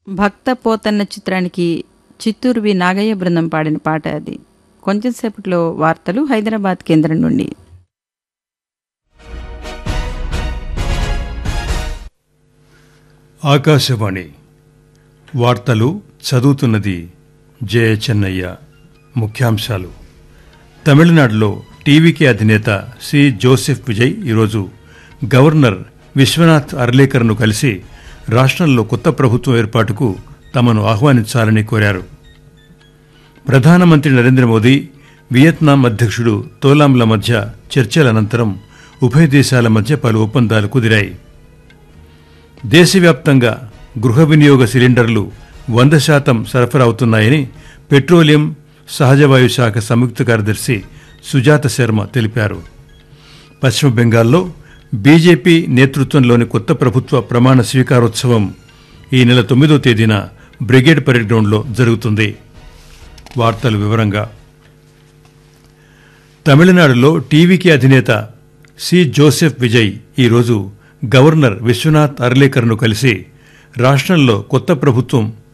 భక్త పోతన్న చిత్రానికి చిత్తూరు వి నాగయ్య బృందం పాడిన పాట అది కొంచెం సేపట్లో వార్తలు హైదరాబాద్ కేంద్రం నుండి ఆకాశవాణి వార్తలు చదువుతున్నది జయ చెన్నయ్య ముఖ్యాంశాలు తమిళనాడులో టీవీకే అధినేత సి జోసెఫ్ విజయ్ ఈరోజు గవర్నర్ విశ్వనాథ్ అర్లేకర్ను కలిసి రాష్ట్రంలో కొత్త ప్రభుత్వం ఏర్పాటుకు తమను ఆహ్వానించాలని కోరారు ప్రధానమంత్రి నరేంద్ర మోదీ వియత్నాం అధ్యక్షుడు తోలాంల మధ్య చర్చల అనంతరం ఉభయ దేశాల మధ్య పలు ఒప్పందాలు కుదిరాయి దేశవ్యాప్తంగా గృహ వినియోగ సిలిండర్లు వంద శాతం సరఫరా అవుతున్నాయని పెట్రోలియం సహజవాయు శాఖ సంయుక్త కార్యదర్శి సుజాత శర్మ తెలిపారు పశ్చిమ బెంగాల్లో బీజేపీ నేతృత్వంలోని కొత్త ప్రభుత్వ ప్రమాణ స్వీకారోత్సవం ఈ నెల తొమ్మిదో తేదీన బ్రిగేడ్ పరేడ్ గ్రౌండ్లో జరుగుతుంది వార్తలు వివరంగా తమిళనాడులో టీవీకి అధినేత సి జోసెఫ్ విజయ్ ఈరోజు గవర్నర్ విశ్వనాథ్ అర్లేకర్ను కలిసి రాష్ట్రంలో కొత్త ప్రభుత్వం